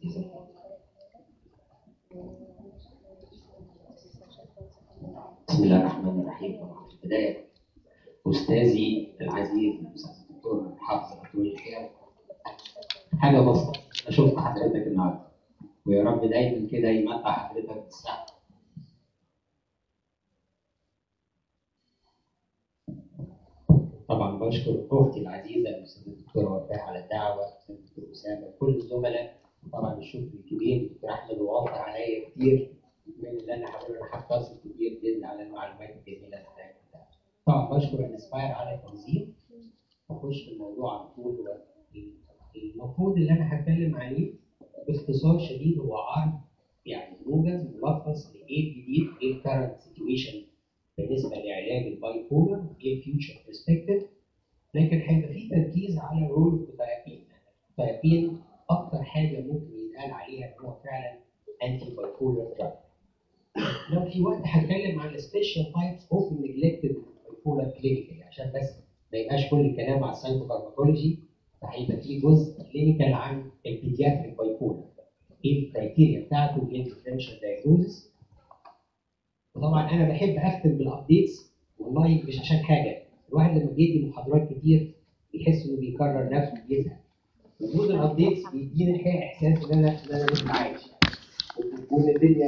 بسم الله الرحمن الرحيم في البداية أستاذي العزيز الأستاذ الدكتور حافظ أبو الحياة حاجة بسيطة أنا شفت حضرتك النهاردة ويا رب دايما كده يمتع حضرتك بالصحة طبعا بشكر اختي العزيزه الاستاذه الدكتوره وفاء على الدعوه الاستاذ الدكتور اسامه كل الزملاء طبعا الشكر الكبير الدكتور احمد ووفر عليا كتير من اللي انا هقول انا هختصر كتير جدا على المعلومات الجميله بتاعتك طبعا بشكر انسباير على التنظيم اخش في الموضوع على طول هو المفروض اللي انا هتكلم عليه باختصار شديد هو عرض يعني موجز ملخص لايه الجديد ايه الكرنت سيتويشن بالنسبه لعلاج الباي بولر ايه الفيوتشر برسبكتيف لكن هيبقى في تركيز على رول الثيرابين الثيرابين اكتر حاجه ممكن يتقال عليها ان هو فعلا انتي باي بولر دراج لو في وقت هتكلم عن السبيشال تايبس اوف نجلكتد باي بولر كلينيكال عشان بس ما يبقاش كل الكلام على السايكوفارماكولوجي فهيبقى في جزء كلينيكال عن البيدياتريك باي بولر ايه الكرايتيريا بتاعته ايه الديفرنشال دايجنوزس وطبعا انا بحب اختم بالابديتس والله مش عشان حاجه الواحد لما بيدي محاضرات كتير بيحس انه بيكرر نفسه وبيزهق وجود الابديتس بيديني الحقيقه احساس ان انا ان انا لسه عايش وان الدنيا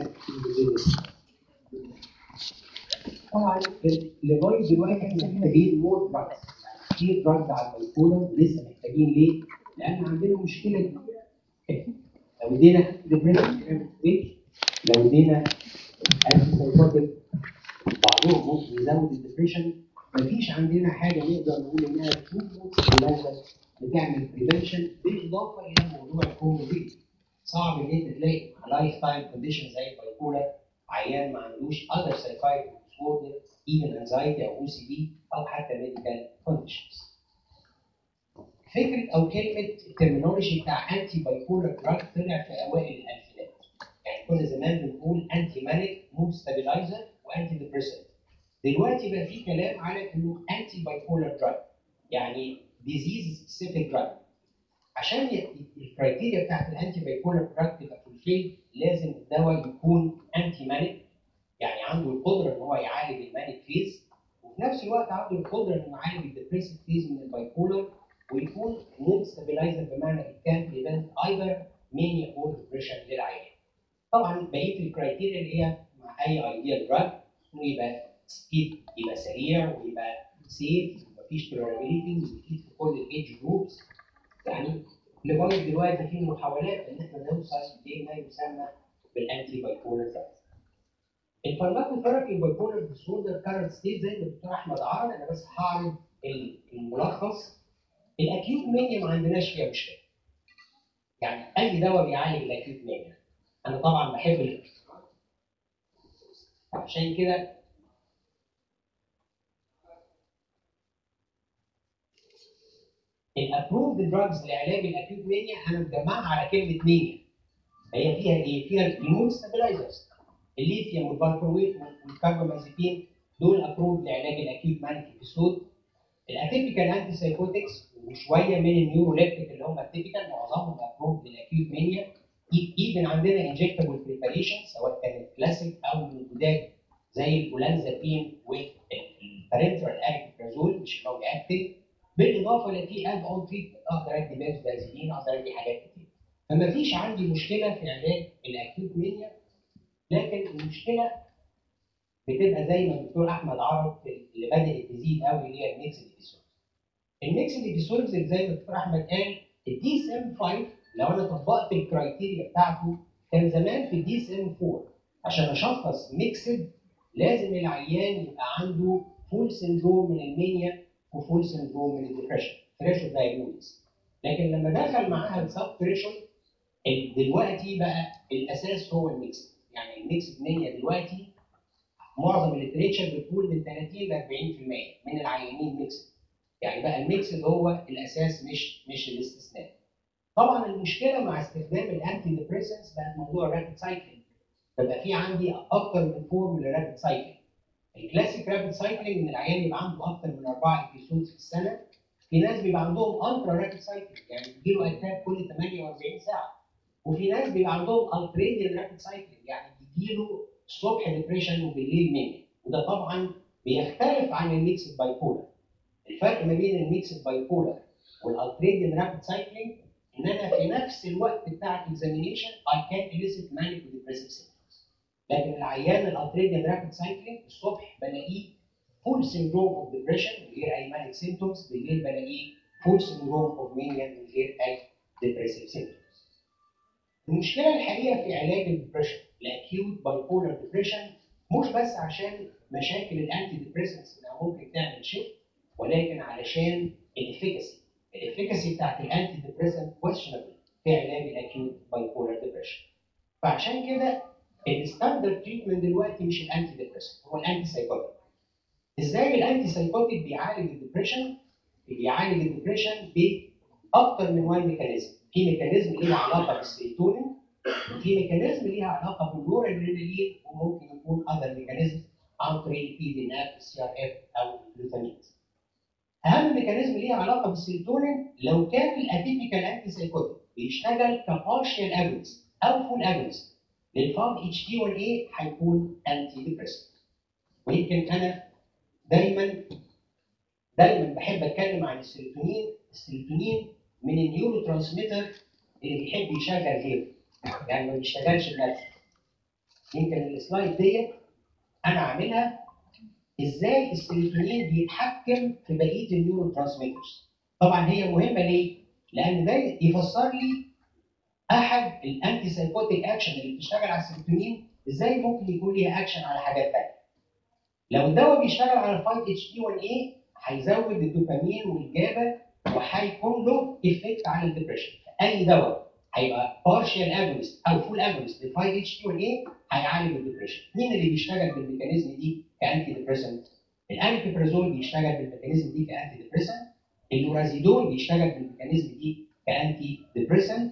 طبعا لغايه دلوقتي احنا محتاجين مور دراجز كتير دراجز على البايبولر لسه محتاجين ليه؟ لان عندنا مشكله كبيره لو ادينا ديبريشن لو ادينا انتي سايكوتيك بعضهم ممكن يزود الديبريشن مفيش عندنا حاجه نقدر نقول انها تكون بتعمل بريفنشن بالاضافه الى موضوع الكوموربيد صعب ان انت تلاقي لايف تايم كونديشن زي البايبولر عيان ما عندوش اذر سايكايتريك ديسوردر ايفن انزايتي او او سي دي او حتى ميديكال كونديشنز فكره او كلمه الترمينولوجي بتاع انتي بايبولر دراج طلع في اوائل الالفينات يعني كنا زمان بنقول انتي مانيك مود ستابلايزر وانتي ديبريسنت دلوقتي بقى في كلام على انه انتي بايبولر دراج يعني ديزيز سبيسيفيك دراج عشان الكرايتيريا بتاعت الانتي بايبولر دراج تبقى فولفيل لازم الدواء يكون انتي مانيك يعني عنده القدره ان هو يعالج المانيك فيز وفي نفس الوقت عنده القدره انه يعالج الديبريسيف فيز من البايبولر ويكون مود ستابلايزر بمعنى it can prevent either mania or depression للعيان. طبعا بقيه الكرايتيريا اللي هي مع اي ايديال دراج انه يبقى سبيد يبقى سريع ويبقى سيف ومفيش تولرابيلتي ويفيد في كل الايدج جروبس يعني لغايه دلوقتي في محاولات ان احنا نوصل لما يسمى بالانتي بايبولر دراج. الفارماكوثيرابي بايبولر ديسوردر كارنت ستيت زي ما الدكتور احمد عرض انا بس هعرض الملخص الاكيوت مانيا ما عندناش فيها مشكله. يعني اي دواء بيعالج الاكيوت مانيا. انا طبعا بحب ال... عشان كده الابروفد دراجز لعلاج الاكيوت مانيا انا مجمعها على كلمه مانيا. هي فيها ايه؟ فيها المود ستابلايزرز. الليثيوم والباركويت والكاربامازيبين دول ابروفد لعلاج الاكيوت مانيك ابيسود الاتيبيكال انتي سايكوتكس وشويه من النيوروليبتيك اللي هم التيبيكال معظمهم ابروفد للاكيوت مانيا ايفن عندنا انجكتبل بريباريشن سواء كانت كلاسيك او من جداد زي البولانزابين والبارنترال اكتيفازول مش لونج اكتيف بالاضافه لفي اد اون تريتمنت اقدر ادي بنزودازيبين اقدر ادي حاجات كتير فما فيش عندي مشكله في علاج الاكيوت مانيا لكن المشكله بتبقى زي ما الدكتور احمد عرض اللي بدات تزيد قوي اللي هي الميكس ديسوردز. الميكس ديسوردز زي ما الدكتور احمد قال الدي اس ام 5 لو انا طبقت الكرايتيريا بتاعته كان زمان في الدي اس ام 4 عشان اشخص ميكسد لازم العيان يبقى عنده فول سندروم من المانيا وفول سندروم من الديبريشن ثريشولد دايجنوز لكن لما دخل معاها السب ثريشولد دلوقتي بقى الاساس هو الميكس يعني الميكس مانيا دلوقتي معظم الليتريتشر بتقول من 30 ل 40% من العيانين ميكس يعني بقى الميكس هو الاساس مش مش الاستثناء طبعا المشكله مع استخدام الانتي ديبريسنس بقت موضوع رابيد سايكلينج فبقى في عندي اكتر من فورم للرابيد سايكلينج الكلاسيك رابيد سايكلينج ان العيان يبقى عنده اكتر من اربعه ابيسودز في السنه في ناس بيبقى عندهم الترا رابيد سايكلينج يعني بيجي له اتاك كل 48 ساعه وفي ناس بيبقى عندهم التريديان رابيد سايكلينج يعني بيجيله الصبح ديبريشن وبالليل مانيا وده طبعا بيختلف عن الميكس باي بولر الفرق ما بين الميكس باي بولر والالتريديان رابيد سايكلينج ان انا في نفس الوقت بتاع الاكزامينيشن اي كان elicit مانيك وديبريسيف سيمبتومز لكن العيان الالتريديان رابيد سايكلينج الصبح بلاقيه فول سيندروم اوف ديبريشن من غير اي مانيك سيمبتومز بالليل بلاقيه فول سيندروم اوف مانيا من غير اي ديبريسيف سيمبتومز المشكله الحقيقه في علاج الديبريشن الاكيوت باي بولر ديبريشن مش بس عشان مشاكل الانتي ديبريسنتس انها ممكن تعمل شيفت ولكن علشان الافيكاسي الافيكاسي بتاعت الانتي ديبريسنت كويشنبل في علاج الاكيوت باي بولر ديبريشن فعشان كده الستاندرد تريتمنت دلوقتي مش الانتي ديبريسنت هو الانتي سايكوتيك ازاي الانتي سايكوتيك بيعالج الديبريشن بيعالج الديبريشن باكتر من وان ميكانيزم في ميكانيزم ليها علاقه بالسيروتونين وفي ميكانيزم ليها علاقه بالنور ادرينالين وممكن يكون اذر ميكانيزم عن طريق البي دي ناب السي ار اف او الجلوتامين اهم ميكانيزم ليها علاقه بالسيروتونين لو كان الاتيبيكال انتي سايكوتيك بيشتغل كبارشال اجونست او فول اجونست للفام اتش دي 1 اي هيكون انتي ديبريسنت ويمكن انا دايما دايما بحب اتكلم عن السيروتونين السيروتونين من النيورو ترانسميتر اللي بيحب يشغل غيره يعني ما بيشتغلش بنفسه يمكن السلايد ديت انا عاملها ازاي السيروتونين بيتحكم في بقيه النيورو ترانسميترز طبعا هي مهمه ليه؟ لان ده يفسر لي احد الانتي سايكوتيك اكشن اللي بتشتغل على السيروتونين ازاي ممكن يكون ليها اكشن على حاجات ثانيه لو الدواء بيشتغل على 5 اتش دي 1 اي هيزود الدوبامين والجابا وهيكون له افكت على الدبريشن اي دواء هيبقى بارشال اجونست او فول اجونست لل 5 اتش دي 1 اي هيعالج الدبريشن مين اللي بيشتغل بالميكانيزم دي كانتي ديبريسنت الانتيبرازول بيشتغل بالميكانيزم دي كانتي ديبريسنت اللورازيدون بيشتغل بالميكانيزم دي كانتي ديبريسنت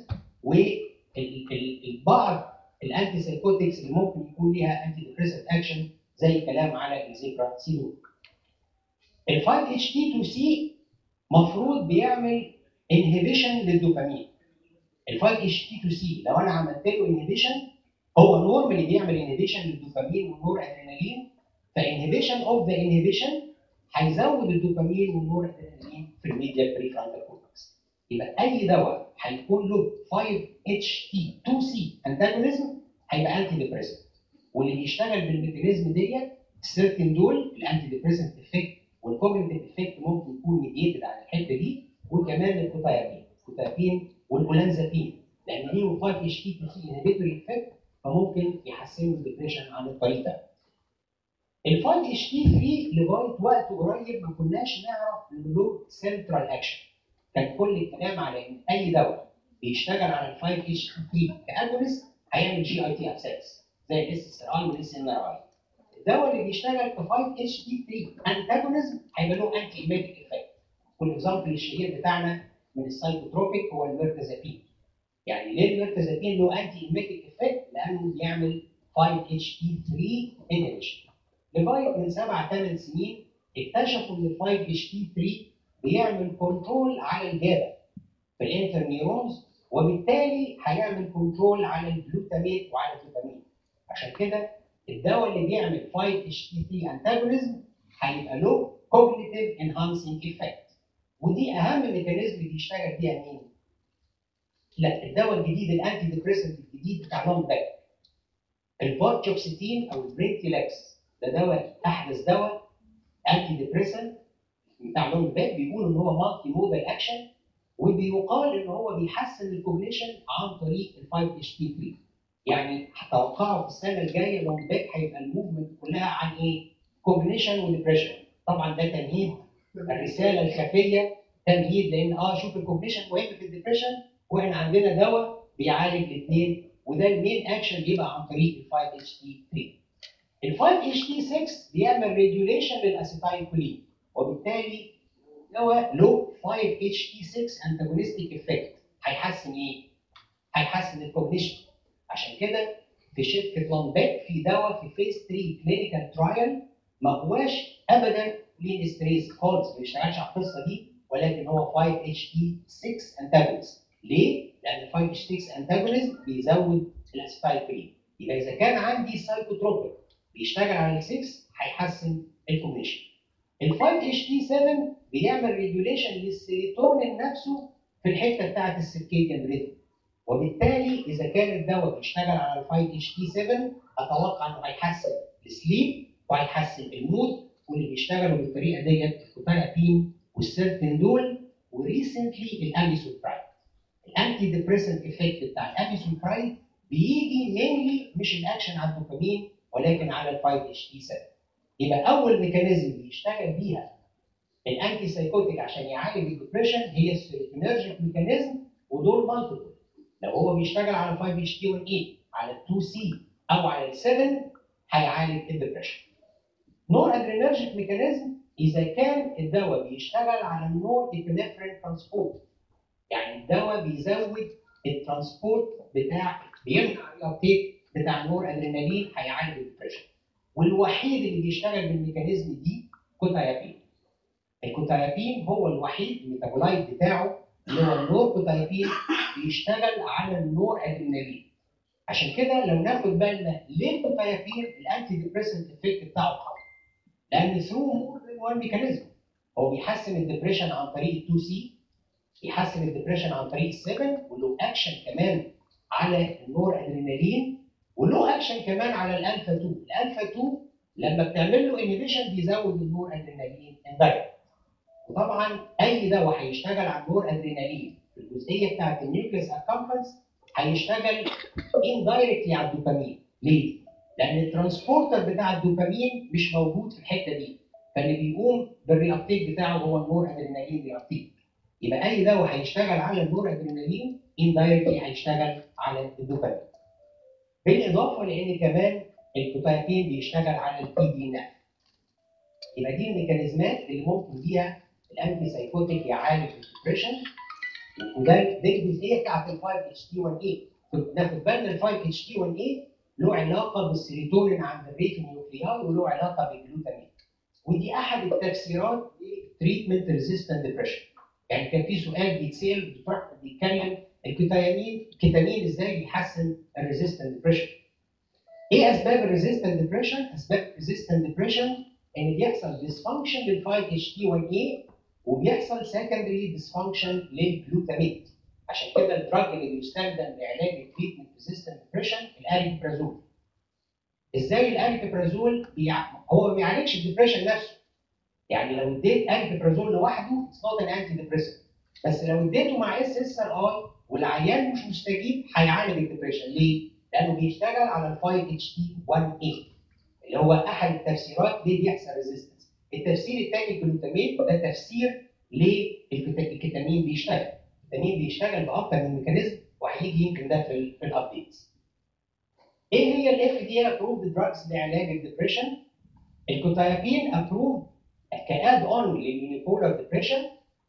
والبعض الانتي سايكوتكس اللي ممكن يكون ليها انتي ديبريسنت اكشن زي كلام على الزيبرا سيدون ال 5 اتش تي 2 سي مفروض بيعمل انهبيشن للدوبامين ال 5 اتش تي 2 سي لو انا عملت له انهبيشن هو نورمالي بيعمل انهبيشن للدوبامين والنور ادرينالين فانهبيشن اوف ذا انهبيشن هيزود الدوبامين والنور ادرينالين في الميديا بريفرونتال كورتكس يبقى اي دواء هيكون له 5 اتش تي 2 سي انتاجونيزم هيبقى انتي ديبريسنت واللي بيشتغل بالميكانيزم ديت السيرتين دول الانتي ديبريسنت افكت والكوجنيتيف افكت ممكن يكون ميديتد على الحته دي وكمان الكوتايابين الكوتايابين والاولانزابين لان ليهم 5 اتش تي 2 سي انهبيتوري افكت فممكن يحسنوا الديبريشن عن الطريق ده. ال 5 اتش تي 3 لغايه وقت قريب ما كناش نعرف ان له سنترال اكشن. كان كل الكلام على ان اي دواء بيشتغل على ال 5 اتش تي 3 كاجونست هيعمل جي اي تي ابسس زي الاس اس ار والاس ان ار اي. الدواء اللي بيشتغل ك 5 اتش تي 3 انتاجونيزم هيبقى له انتي ايميتيك افكت. والاكزامبل الشهير بتاعنا من السايكوتروبيك هو الميرتازابين. يعني ليه الميرتازابين له انتي ايميتيك افكت؟ لانه بيعمل 5 اتش تي 3 انهبيشن. لغايه من سبع ثمان سنين اكتشفوا ان ال 5 اتش تي 3 بيعمل كنترول على الجابا في الانترنيورونز وبالتالي هيعمل كنترول على الجلوتاميت وعلى الدوبامين. عشان كده الدواء اللي بيعمل 5 اتش تي 3 انتاجونيزم هيبقى له كوجنيتيف انهانسنج افكت. ودي اهم ميكانيزم بيشتغل بيها مين؟ لا الدواء الجديد الانتي ديبريسنت الجديد بتاع لونج باك البارتشوكسيتين او البرينتيلاكس ده دواء احدث دواء انتي ديبريسنت بتاع لونج باك بيقول ان هو مالتي مودال اكشن وبيقال ان هو بيحسن الكوجنيشن عن طريق ال 5 اتش تي 3 يعني توقعوا في السنه الجايه لونج باك هيبقى الموفمنت كلها عن ايه؟ كوجنيشن وديبريشن طبعا ده تمهيد الرساله الخفيه تمهيد لان اه شوف الكوجنيشن مهم في الديبريشن واحنا عندنا دواء بيعالج الاثنين وده المين اكشن بيبقى عن طريق ال 5 اتش تي 3 ال 5 اتش تي 6 بيعمل ريجوليشن للاسيتايل كولين وبالتالي دواء له 5 اتش تي 6 انتاجونستيك افكت هيحسن ايه؟ هيحسن الكوجنيشن عشان كده في شركه لونباك في دواء في فيز 3 كلينيكال ترايل ما هواش ابدا لين ستريس خالص ما بيشتغلش على القصه دي ولكن هو 5 اتش تي 6 انتاجونست ليه؟ لان ال 5 اتش 6 انتاجونيزم بيزود الاسيتايل كولين يبقى اذا كان عندي سايكوتروبيك بيشتغل على ال 6 هيحسن الكوجنيشن ال 5 اتش تي 7 بيعمل ريجوليشن للسيروتونين نفسه في الحته بتاعت السيركيديان ريتم وبالتالي اذا كان الدواء بيشتغل على ال 5 اتش تي 7 اتوقع انه هيحسن السليب وهيحسن المود واللي بيشتغلوا بالطريقه ديت الكوتانابين والسيرتين دول وريسنتلي الاميسوبرايد الانتي ديبريسنت افكت بتاع الاميسوبرايد بيجي مينلي مش الاكشن على الدوبامين ولكن على ال 5 اتش تي 7 يبقى اول ميكانيزم بيشتغل بيها الانتي سايكوتيك عشان يعالج الدبريشن هي السيروتونيرجيك ميكانيزم ودول مالتيبل لو هو بيشتغل على 5 اتش تي 1 اي على 2 سي او على ال 7 هيعالج الدبريشن نور ادرينرجيك ميكانيزم اذا كان الدواء بيشتغل على النور ابنفرين ترانسبورت يعني الدواء بيزود الترانسبورت بتاع بيمنع الابتيك بتاع النور ادرينالين هيعالج الدبريشن والوحيد اللي بيشتغل بالميكانيزم دي كوتايابين الكوتايابين هو الوحيد الميتابولايت بتاعه اللي هو النور كوتايابين بيشتغل على النور ادرينالين عشان كده لو ناخد بالنا ليه الكوتايابين الانتي ديبريسنت افكت بتاعه قوي لان ثرو مور ذان وان ميكانيزم هو بيحسن الدبريشن عن طريق 2 سي بيحسن الدبريشن عن طريق 7 وله اكشن كمان على النور ادرينالين وله اكشن كمان على الالفا 2 الالفا 2 لما بتعمل له انهبيشن بيزود النور ادرينالين اندايركت وطبعا اي دواء هيشتغل على النور ادرينالين في الجزئيه بتاعت النيوكليس اكامبانس هيشتغل اندايركتلي على الدوبامين ليه؟ لان الترانسبورتر بتاع الدوبامين مش موجود في الحته دي فاللي بيقوم بالريابتيك بتاعه هو النور ادرينالين ريابتيك يبقى اي دواء هيشتغل على النور ادرينالين اندايركتلي هيشتغل على الدوبامين بالاضافه لان كمان الكوتايبين بيشتغل على البي دي ناف يبقى دي الميكانيزمات اللي ممكن بيها الانتي سايكوتيك يعالج الدبريشن وده دي الجزئيه بتاعت ال 5 اتش تي 1 اي ناخد بالنا ال 5 اتش تي 1 اي له علاقه بالسيروتونين عند الريت نيوكلياي وله علاقه بالجلوتامين ودي احد التفسيرات لتريتمنت ريزيستنت ديبريشن يعني كان في سؤال بيتسال بيتكلم الكتامين الكتامين ازاي بيحسن الريزيستنت ديبريشن ايه اسباب الريزيستنت ديبريشن اسباب الريزيستنت ديبريشن ان بيحصل ديسفانكشن لل 5 اتش تي 1 اي وبيحصل سكندري ديسفانكشن للجلوتاميت عشان كده الدراج اللي بيستخدم لعلاج التريتمنت ريزيستنت ديبريشن الاريبرازول ازاي الاريبرازول بيع... هو ما بيعالجش الديبريشن نفسه يعني لو اديت اريبرازول لوحده اتس نوت ان انتي ديبريسنت بس لو اديته مع اس اس ار اي والعيان مش مستجيب هيعالج الديبريشن ليه؟ لانه بيشتغل على ال 5 اتش تي 1 اي اللي هو احد التفسيرات ليه بيحصل ريزيستنس التفسير الثاني الجلوتامين ده تفسير ليه الكتامين بيشتغل الكتامين بيشتغل باكتر من ميكانيزم وهيجي يمكن ده في, ال في الابديتس ايه هي الاف دي ابروفد دراجز لعلاج الدبريشن الكوتايبين ابروف كاد اون لليونيبولار ديبريشن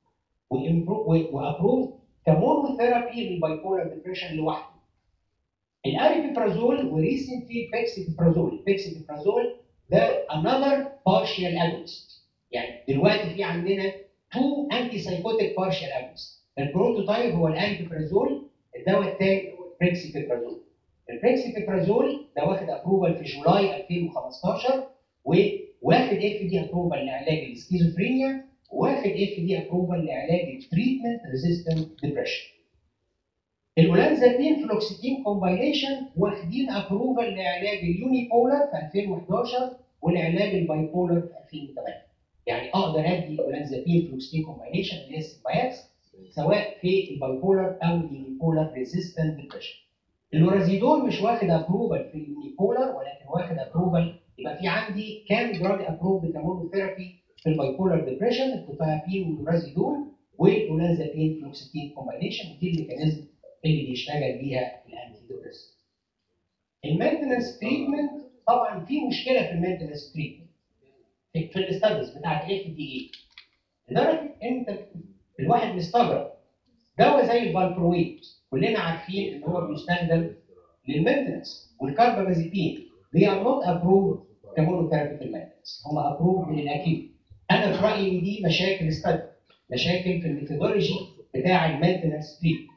وابروف كمونوثيرابي للبايبولار ديبريشن لوحده الاريبيبرازول وريسنتلي بيكسيبرازول بيكسيبرازول ده another partial agonist يعني دلوقتي في عندنا تو انتي سايكوتيك partial agonist البروتوتايب هو الاريبيبرازول الدواء الثاني هو البريكسيبرازول البريكسيبرازول ده واخد ابروفال في جولاي 2015 وواخد اف دي ابروفال لعلاج السكيزوفرينيا واخد اف دي ابروفال لعلاج التريتمنت ريزيستنت ديبريشن الاولانزابين فلوكسيتين كومباينيشن واخدين ابروفال لعلاج اليونيبولر في 2011 والعلاج البايبولر في 2008 يعني اقدر ادي اولانزابين فلوكسيتين كومباينيشن اللي هي السيمبايكس سواء في البايبولر او اليونيبولر ريزيستنت ديبريشن اللورازيدون مش واخد ابروفال في اليونيبولر ولكن واخد ابروفال يبقى في عندي كام دراج ابروفد كمونوثيرابي في البايبولر ديبريشن الكوتايابين واللورازيدون والاولانزابين فلوكسيتين كومباينيشن ودي الميكانيزم اللي بيشتغل بيها الانتي ديبريسنت. المينتنس تريتمنت طبعا في مشكله في المينتنس تريتمنت في, في الاستاديز بتاعت الاف دي اي لدرجه انت الواحد مستغرب دواء زي الفالبرويت كلنا عارفين ان هو بيستخدم للمينتنس والكاربامازيبين they are not approved كمونوثيرابي في المينتنس هم approved من الاكيوت انا في رايي ان دي مشاكل استادي مشاكل في الميثودولوجي بتاع المينتنس تريتمنت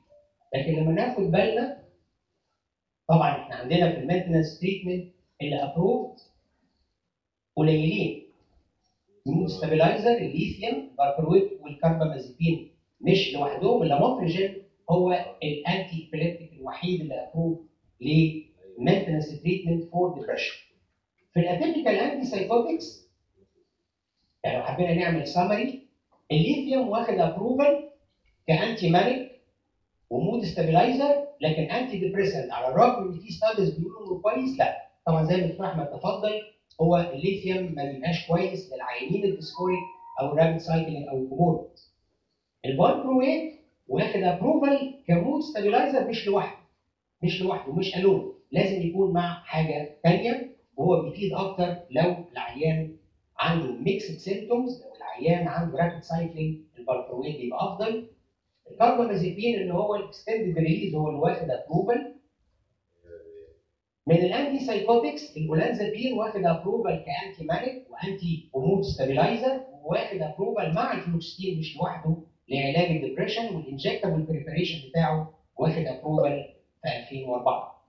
لكن لما ناخد بالنا طبعا احنا عندنا في المينتنس تريتمنت اللي ابروفد قليلين المود ستابلايزر الليثيوم باركرويت والكاربامازيبين مش لوحدهم اللاموتريجين هو الانتي ابيليبتيك الوحيد اللي ابروف لمينتنس تريتمنت فور ديبرشن في الاتيبيكال انتي سايكوتكس يعني لو حبينا نعمل سامري الليثيوم واخد ابروفل كانتي مانيك ومود ستابلايزر لكن انتي ديبريسنت على الرغم ان في ستاديز بيقولوا انه كويس لا طبعا زي ما الدكتور احمد تفضل هو الليثيوم ما بيبقاش كويس للعيانين الديسكوريك او الرابid سايكلينج او الكومورد البالبرويت واخد ابروفل كمود ستابلايزر مش لوحده مش لوحده مش الون لازم يكون مع حاجه ثانيه وهو بيفيد اكتر لو العيان عنده ميكسد سيمتومز لو العيان عنده رابid سايكلينج البالبرويت بيبقى افضل الكاربامازيبين اللي هو الاكستندد ريليز هو اللي واخد ابروفل من الانتي سايكوتكس الاولانزابين واخد ابروفال كانتي مانيك وانتي هومود ستابلايزر واخد ابروفال مع الفلوكستين مش لوحده لعلاج الدبريشن والانجكتبل بريباريشن بتاعه واخد ابروفال في 2004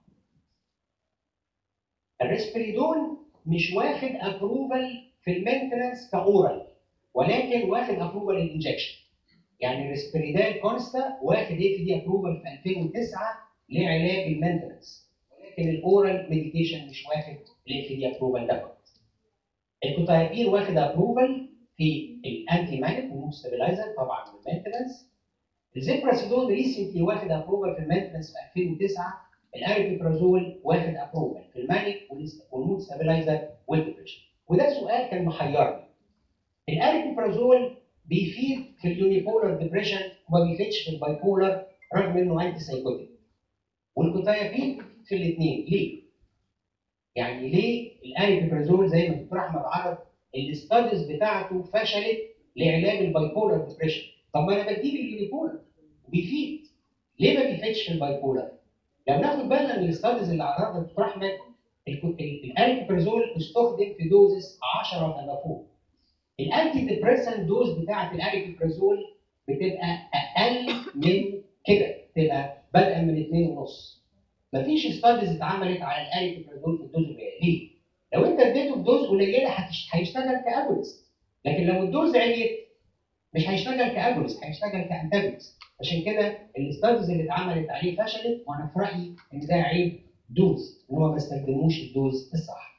الريسبريدون مش واخد ابروفال في المينتنس كاورال ولكن واخد ابروفال الانجكشن يعني الريسبريدال كونستا واخد ايه في دي ابروفال في 2009 لعلاج المينتنس ولكن الاورال ميديكيشن مش واخد الاف دي ابروفال ده الكوتايبين واخد ابروفال في الانتي مانيك والستابلايزر طبعا المينتنس الزيبراسيدون ريسنتلي واخد ابروفال في المينتنس في 2009 الاريبيبرازول واخد ابروفال في المانيك والمود ستابلايزر والديبريشن وده سؤال كان محيرني الاريبيبرازول بيفيد في اليونيبولار ديبريشن وما بيفيدش في الباي بولار رغم انه انتي سايكوتيك والكوتايبين في الاثنين ليه؟ يعني ليه الاريبيبرازول زي ما الدكتور احمد عرض الاستاديز بتاعته فشلت لعلاج الباي بولار ديبريشن طب ما انا بديه اليونيبولار وبيفيد ليه ما بيفيدش في الباي بولار؟ لو ناخد بالنا من الاستاديز اللي عرضها الدكتور احمد الاريبيبرازول استخدم في دوزز 10 فما فوق الانتي ديبريسنت دوز بتاعه الاريبيبرازول بتبقى اقل من كده تبقى بادئه من 2 ونص مفيش ستاديز اتعملت على الاريبيبرازول في الدوز قليله ليه؟ لو انت اديته بدوز قليله هيشتغل كاجونست لكن لو الدوز عليت مش هيشتغل كاجونست هيشتغل كانتاجونست عشان كده الاستاديز اللي اتعملت عليه فشلت وانا في رايي ان ده عيب دوز ان هو ما استخدموش الدوز الصح.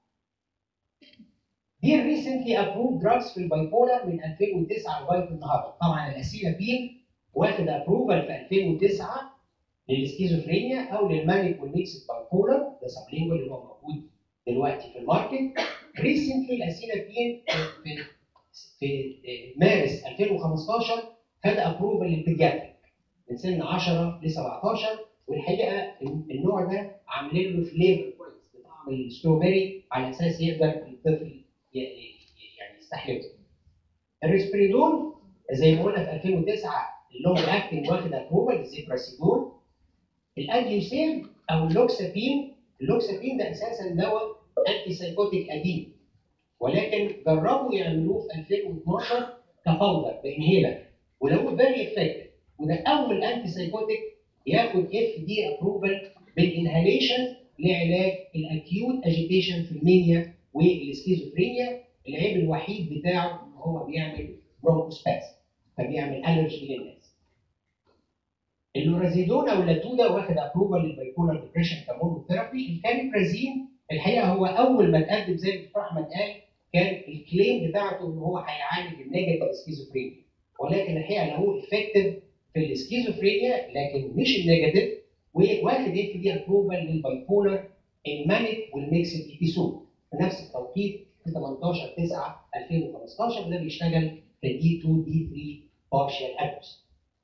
دي ريسنتلي ابروف دراجز في البايبولار من 2009 لغايه النهارده طبعا الاسيلابين واخد ابروفال في 2009 للسكيزوفرينيا او للمانيك والميكس بايبولار ده سبلينجوال اللي هو موجود دلوقتي في الماركت ريسنتلي الاسيلابين في في مارس 2015 خد ابروفال للبيدياتريك من سن 10 ل 17 والحقيقه النوع ده عاملين له فليفر كويس بطعم الستروبري على اساس يقدر الطفل يعني يستحمله. الريسبريدون زي ما قلنا في 2009 اللونج اكتنج واخد ابروفال الزيبراسيدون الاديوسين او اللوكسابين اللوكسابين ده اساسا دواء انتي سايكوتيك قديم ولكن جربوا يعملوه في 2012 كباودر بانهيلر ولو فيري افكتيف وده اول انتي سايكوتيك ياخد اف دي ابروفال بالانهاليشن لعلاج الاكيوت اجيتيشن في المانيا والسكيزوفرينيا العيب الوحيد بتاعه ان هو بيعمل برونكوسباز فبيعمل الرجي للناس. اللورازيدون او اللاتودا واخد ابروفال للبايبولار ديبريشن كمونوثيرابي الكاليبرازين الحقيقه هو اول ما اتقدم زي ما الدكتور احمد قال كان الكليم بتاعته ان هو هيعالج النيجاتيف سكيزوفرينيا ولكن الحقيقه له هو افكتيف في السكيزوفرينيا لكن مش النيجاتيف واخد اف دي ابروفال للبايبولار المانيك والميكسد ايبيسود في نفس التوقيت في 18 9 2015 ده بيشتغل في دي 2 دي 3 بارشال ادوس.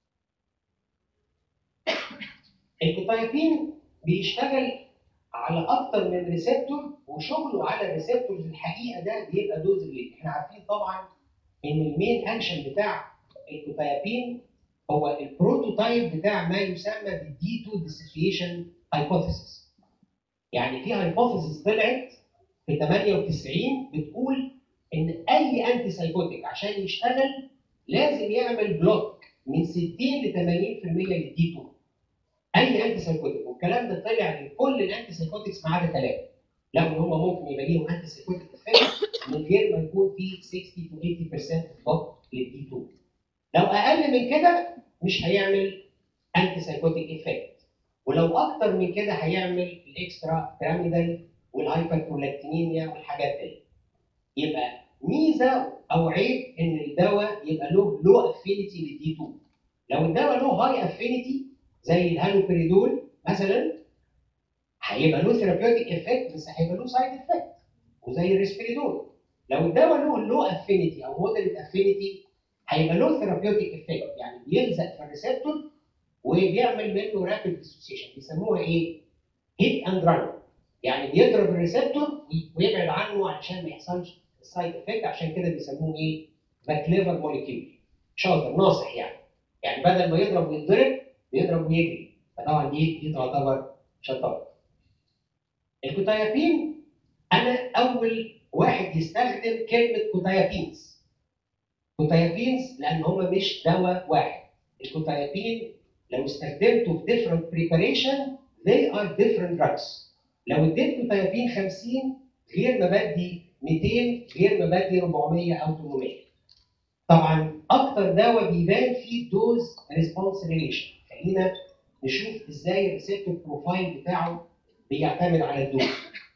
الكوتايبين بيشتغل على اكتر من ريسبتور وشغله على الريسبتورز الحقيقه ده بيبقى دوز الليل احنا عارفين طبعا ان المين اكشن بتاع الكوتايبين هو البروتوتايب بتاع ما يسمى بالدي 2 ديسوسيشن هايبوثيسيس يعني في هايبوثيسيس طلعت في 98 بتقول ان اي انتي سايكوتيك عشان يشتغل لازم يعمل بلوك من 60 ل 80% للدي 2 اي انتي سايكوتيك والكلام ده طلع لكل الانتي سايكوتكس ما عدا ثلاثه لو ان هم ممكن يبقى ليهم انتي سايكوتيك افكت من غير ما يكون في 60 to 80% ضغط للدي 2 لو اقل من كده مش هيعمل انتي سايكوتيك افكت ولو اكتر من كده هيعمل الاكسترا بيراميدال والهايبربرولاكتينيميا والحاجات دي يبقى ميزه او عيب ان الدواء يبقى له لو افينيتي للدي 2 لو الدواء له هاي افينيتي زي الهالوبريدول مثلا هيبقى له ثيرابيوتيك افكت بس هيبقى له سايد افكت وزي الريسبيريدول لو الدواء له لو افينيتي او مودريت افينيتي هيبقى له ثيرابيوتيك افكت يعني بيلزق في الريسبتور وبيعمل منه رابيد ديسوسيشن بيسموها ايه؟ هيت اند ران يعني بيضرب الريسبتور ويبعد عنه علشان ما يحصلش السايد افكت عشان كده بيسموه ايه؟ ذا كليفر موليكيول شاطر ناصح يعني يعني بدل ما يضرب ويتضرب بيضرب ويجري فطبعا دي دي تعتبر شطاره الكوتايابين انا اول واحد يستخدم كلمه كوتايابينز كوتايابينز لان هم مش دواء واحد الكوتايابين لو استخدمته في different preparation they are different drugs لو اديت كوتايابين 50 غير ما بدي 200 غير ما بدي 400 او 800 طبعا اكتر دواء بيبان فيه دوز ريسبونس ريليشن خلينا نشوف ازاي الريسبتور بروفايل بتاعه بيعتمد على الدوز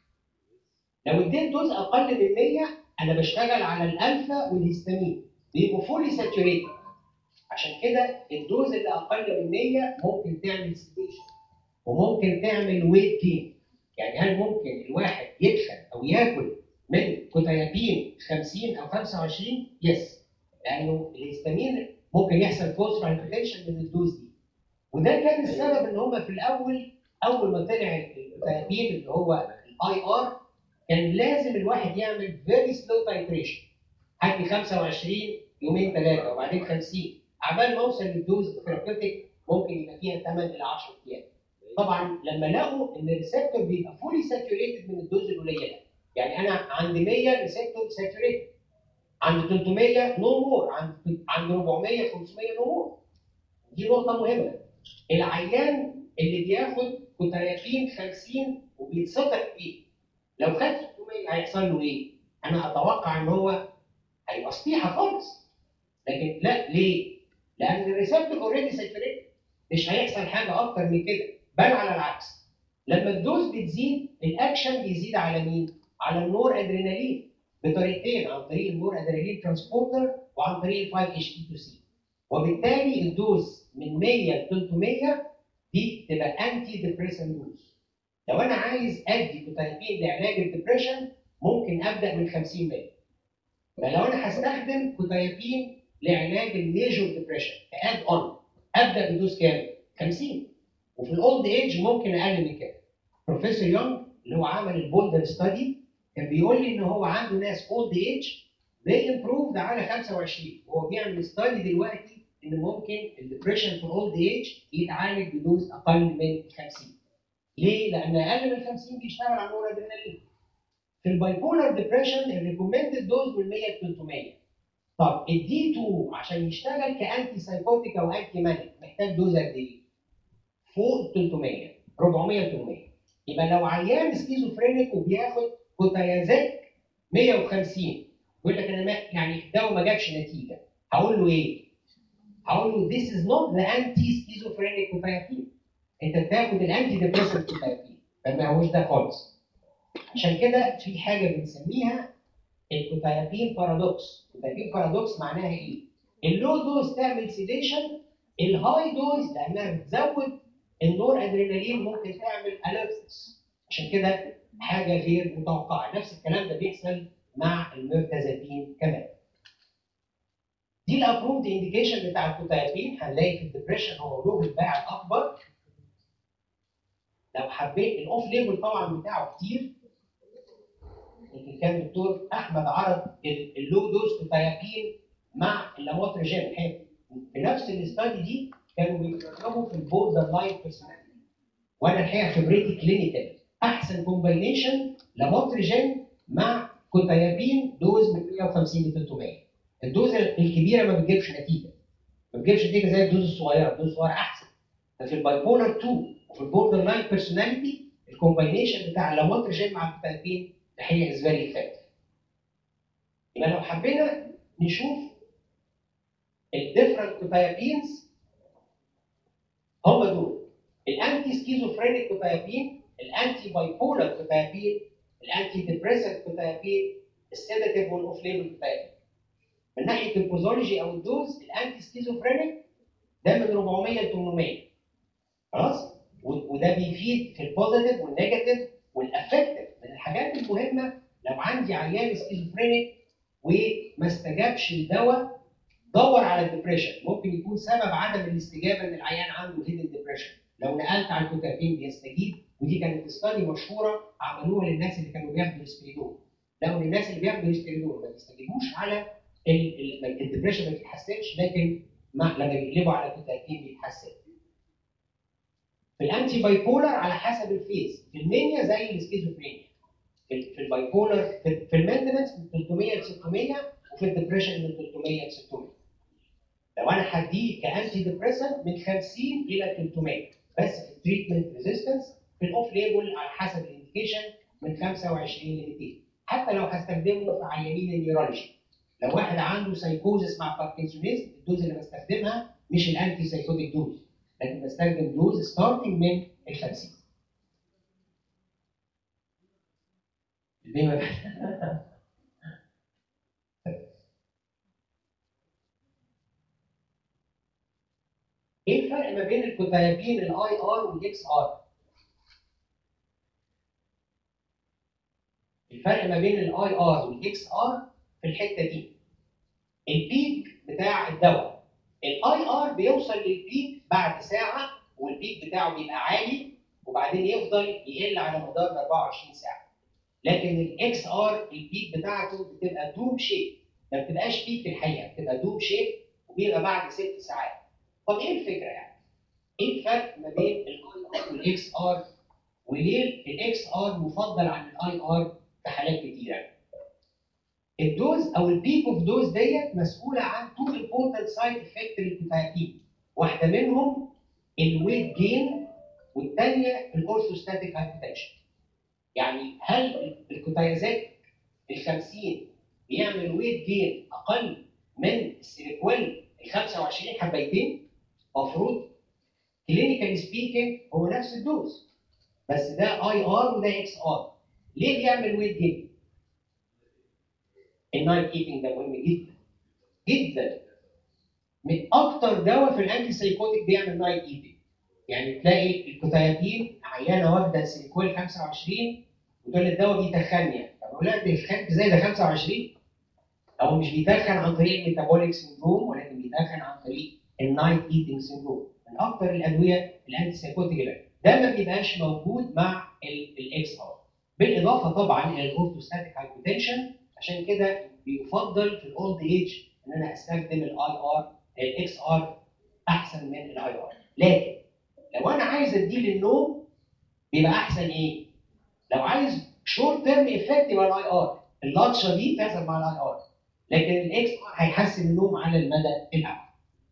لو اديت دوز اقل من 100 انا بشتغل على الالفا والهستامين بيبقوا فولي ساتوريتد عشان كده الدوز اللي اقل من 100 ممكن تعمل سيديشن وممكن تعمل ويت جين يعني هل ممكن الواحد يدخل او ياكل من كوتايابين 50 او 25 يس لانه الهستامين ممكن يحصل فوسفور هايبرتنشن من الدوز دي وده كان السبب ان هم في الاول اول ما طلع الكوتايابين اللي هو الاي ار كان لازم الواحد يعمل فيري سلو تايتريشن هدي 25 يومين ثلاثه وبعدين 50 عبال ما اوصل للدوز الثيرابيوتيك ممكن يبقى فيها 8 الى 10 ايام طبعا لما لقوا ان الريسبتور بيبقى فولي ساتوريتد من الدوز القليله يعني انا عند 100 ريسبتور ساتوريتد عند 300 نو مور عند عند 400 500 نو مور دي نقطه مهمه العيان اللي بياخد كوتايابين 50 وبيتسطح فيه لو خد 600 هيحصل له ايه؟ انا اتوقع ان هو هيبقى سطيحه خالص لكن لا ليه؟ لان الريسبتور اوريدي ساتوريتد مش هيحصل حاجه اكتر من كده بل على العكس لما الدوز بتزيد الاكشن بيزيد على مين؟ على النور ادرينالين بطريقتين عن طريق النور ادرينالين ترانسبورتر وعن طريق ال 5 اتش تي 2 سي وبالتالي الدوز من 100 ل 300 دي تبقى انتي ديبريسنت دوز لو انا عايز ادي كوتايبين لعلاج الدبريشن ممكن ابدا من 50 مللي فلو انا هستخدم كوتايبين لعلاج الميجور ديبريشن كاد اون ابدا بدوز كام؟ 50 وفي الاولد ايج ممكن اقل من كده بروفيسور يونغ اللي هو عمل البولدر ستادي كان بيقول لي ان هو عنده ناس اولد ايج they improved على 25 وهو بيعمل ستادي دلوقتي ان ممكن الدبريشن في الاولد ايج يتعالج بدوز اقل من 50 ليه؟ لان اقل من 50 بيشتغل على النور ادرينالين في البايبولار ديبريشن الريكومندد دوز من 100 ل 300 طب الدي 2 عشان يشتغل كانتي سايكوتيك او انتي مانيك محتاج دوز قد ايه؟ فوق 300 400 300 يبقى لو عيان سكيزوفرينيك وبياخد كوتايازيك 150 يقول لك انا ما يعني الدواء ما جابش نتيجه هقول له ايه؟ هقول له this is not the anti schizophrenic كوتايابين انت بتاخد الانتي ديبريسنت كوتايابين فما هوش ده خالص عشان كده في حاجه بنسميها الكوتايابين بارادوكس الكوتايابين بارادوكس معناها ايه؟ اللو دوز تعمل سيديشن الهاي دوز لانها بتزود النور ادرينالين ممكن تعمل اليرتس عشان كده حاجه غير متوقعه نفس الكلام ده بيحصل مع الميرتازابين كمان دي الابروفد انديكيشن بتاع الكوتايابين هنلاقي في الدبريشن هو له الباع الاكبر لو حبيت الاوف ليبل طبعا بتاعه كتير يمكن كان الدكتور احمد عرض اللو دوز كوتايابين مع اللاموتريجين في نفس الاستادي دي كانوا بيجربوا في البوردر لاين بيرسوناليتي وانا الحقيقه خبرتي كلينيكال احسن كومباينيشن لاموتريجين مع كوتايابين دوز من 150 ل 300 الدوز الكبيره ما بتجيبش نتيجه ما بتجيبش نتيجه زي الدوز الصغيره الدوز الصغيره احسن ففي البايبولر 2 وفي البوردر لاين بيرسوناليتي الكومباينيشن بتاع اللاموتريجين مع الكوتايبين الحقيقه از فيري افكتيف يبقى لو حبينا نشوف الديفرنت كوتايبينز هم دول الانتي سكيزوفرينيك كوتايبين الانتي بايبولر كوتايبين الانتي ديبريسنت كوتايبين السيداتيف والاوف ليبل كوتايبين من ناحيه البوزولوجي او الدوز الانتي سكيزوفرينيك ده من 400 ل 800 خلاص و- وده بيفيد في البوزيتيف والنيجاتيف والافكتيف من الحاجات المهمه لو عندي عيان سكيزوفرينيك وما استجابش الدواء دور على الدبريشن ممكن يكون سبب عدم الاستجابه ان العيان عنده هيدن ديبريشن لو نقلت على الكوكافين بيستجيب ودي كانت ستادي مشهوره عملوها للناس اللي كانوا بياخدوا الاسبريدون لو الناس اللي بياخدوا الاسبريدون ما بيستجيبوش على ال- ال- الدبريشن ما بيتحسنش لكن ما لما بيقلبوا على الكوكافين بيتحسن في الانتي بايبولر على حسب الفيز في المانيا زي السكيزوفرينيا في في البايبولر في, في المينتنس من 300 ل 600 وفي الدبريشن من 300 ل 600 لو انا هديه كانتي ديبريسنت من 50 الى 300 بس في التريتمنت ريزيستنس في الاوف ليبل على حسب الانديكيشن من 25 ل 200 حتى لو هستخدمه في عيانين النيورولوجي لو واحد عنده سايكوزس مع باركنسونيزم الدوز اللي بستخدمها مش الانتي سايكوتيك دوز لكن بستخدم دوز ستارتنج من ال 50 ليه ما ايه الفرق ما بين الكوتايبين الاي ار والاكس ار؟ الفرق ما بين الاي ار والاكس ار في الحته دي البيك بتاع الدواء الاي ار بيوصل للبيك بعد ساعه والبيك بتاعه بيبقى عالي وبعدين يفضل يقل على مدار 24 ساعه لكن الاكس ار البيك بتاعته بتبقى دوم شيب ما بتبقاش بيك في الحقيقه بتبقى دوم شيب وبيبقى بعد ست ساعات طب ايه الفكره يعني؟ ايه الفرق ما بين الاي ار والاكس ار وليه الاكس ار مفضل عن الاي ار في حالات كتيره؟ الدوز او البيك اوف دوز ديت مسؤوله عن تو امبورتنت سايد افكت للكوتايبين واحده منهم الويت جين والثانيه الاورثوستاتيك هايبوتنشن يعني هل الكوتايزات ال 50 بيعمل ويت جين اقل من السيليكويل ال 25 حبايتين؟ المفروض كلينيكال سبيكينج هو نفس الدوز بس ده اي ار وده اكس ار ليه بيعمل ويت جين؟ النايت ايتنج ده مهم جدا جدا من اكتر دواء في الانتي سايكوتيك بيعمل نايت ايتنج يعني تلاقي الكوتايبين عيانه واخده سيليكويل 25 وتقول الدواء بيتخني طب اقول لها بيتخن ازاي ده 25 هو مش بيتخن عن طريق الميتابوليك سندروم ولكن بيتخن عن طريق النايت ايتنج سندروم من اكتر الادويه الانتي سايكوتيك اللي ده ما بيبقاش موجود مع الاكس ار بالاضافه طبعا الى الاورثوستاتيك هايبوتنشن عشان كده بيفضل في الاولد ايج ان انا استخدم الاي ار الاكس ار احسن من الاي ار لكن لو انا عايز اديه للنوم بيبقى احسن ايه؟ لو عايز شورت تيرم افكت يبقى الاي ار اللطشه دي تحصل مع الاي ار لكن الاكس ار هيحسن النوم على المدى الابعد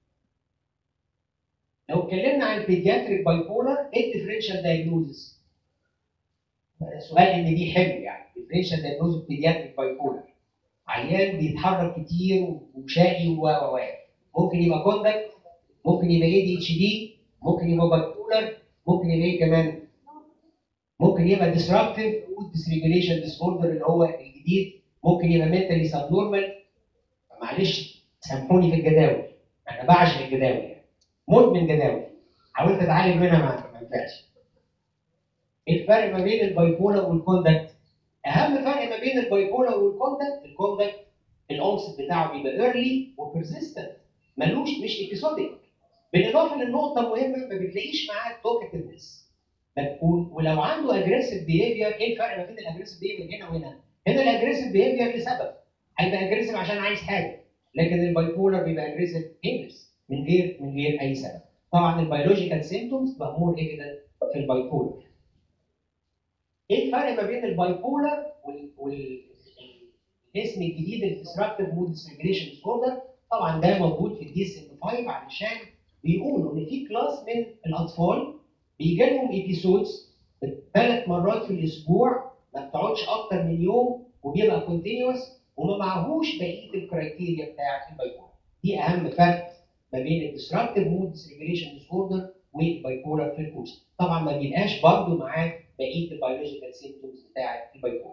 لو اتكلمنا عن البيدياتريك باي بولر ايه الديفرنشال دايجنوزس؟ سؤال ان دي حلو يعني ديفرنشال دايجنوزس بيدياتريك باي بولر عيان بيتحرك كتير وشقي و و و ممكن يبقى كوندكت ممكن يبقى اي دي اتش دي ممكن يبقى باي بولر ممكن يبقى ايه كمان؟ ممكن يبقى disruptive mood dysregulation disorder اللي هو الجديد ممكن يبقى mentally subnormal معلش سامحوني في الجداول انا بعشق الجداول يعني مدمن جداول حاولت اتعالج منها ما ما ينفعش ايه الفرق ما بين البايبولر والكوندكت؟ اهم فرق ما بين البايبولر والكوندكت الكوندكت الاونست بتاعه بيبقى ايرلي وبرزيستنت ملوش مش ابيسوديك بالاضافه للنقطه مهمه ما بتلاقيش معاه توكتفنس ولو عنده اجريسيف بيهيفير ايه الفرق ما بين الاجريسيف بيهيفير هنا وهنا؟ هنا الاجريسيف بيهيفير لسبب هيبقى اجريسيف عشان عايز حاجه لكن البايبولر بيبقى اجريسيف ايملس من غير من غير اي سبب طبعا البيولوجيكال سيمتومز بقى مور ايفيدنت في البايبولر ايه الفرق ما بين البايبولر وال, وال... الاسم الجديد الديسربتيف مود ديسريجريشن ديسوردر طبعا ده موجود في الدي اس ام 5 علشان بيقولوا ان في كلاس من الاطفال بيجي لهم ايبيسودز ثلاث مرات في الاسبوع ما بتقعدش اكتر من يوم وبيبقى كونتينوس وما معهوش بقيه الكرايتيريا بتاعت البايبولر دي اهم فرق ما بين الديسربتيف مود ريجريشن ديس اوردر والبايبولر في الكورس طبعا ما بيبقاش برضه معاه بقيه البيولوجيكال سيمبتومز بتاعت البايبولر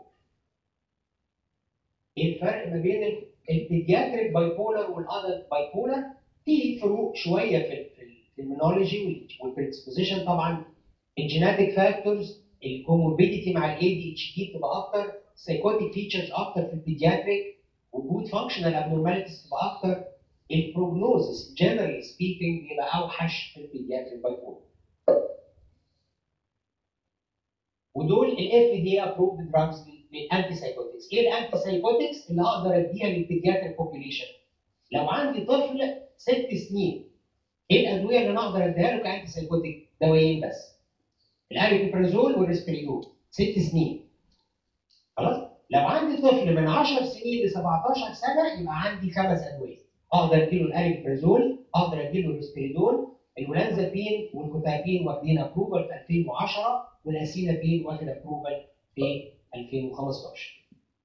ايه الفرق ما بين البيدياتريك بايبولر والادلت بايبولر في فروق شويه في في المينولوجي والبريدسبوزيشن طبعا الجيناتيك فاكتورز الكوموربيديتي مع الاي دي اتش دي تبقى اكتر سايكوتيك فيتشرز اكتر في البيدياتريك وجود فانكشنال ابنورماليتيز تبقى اكتر البروجنوزس جنرالي سبيكينج بيبقى اوحش في البيدياتريك بايبولر ودول الاف دي ابروفد دراجز للانتي سايكوتكس ايه الانتي سايكوتكس اللي اقدر اديها للبيدياتريك بوبيليشن لو عندي طفل ست سنين ايه الادويه اللي انا اقدر اديها له كانتي سايكوتيك دوايين بس الاريبيبرازول والريسبريدول ست سنين خلاص لو عندي طفل من 10 سنين ل 17 سنه يبقى عندي خمس ادويه اقدر اديله الاريبيبرازول اقدر اديله الريسبريدول الولانزابين والكوتابين واخدين ابروفال في 2010 والاسينابين واخد ابروفال في 2015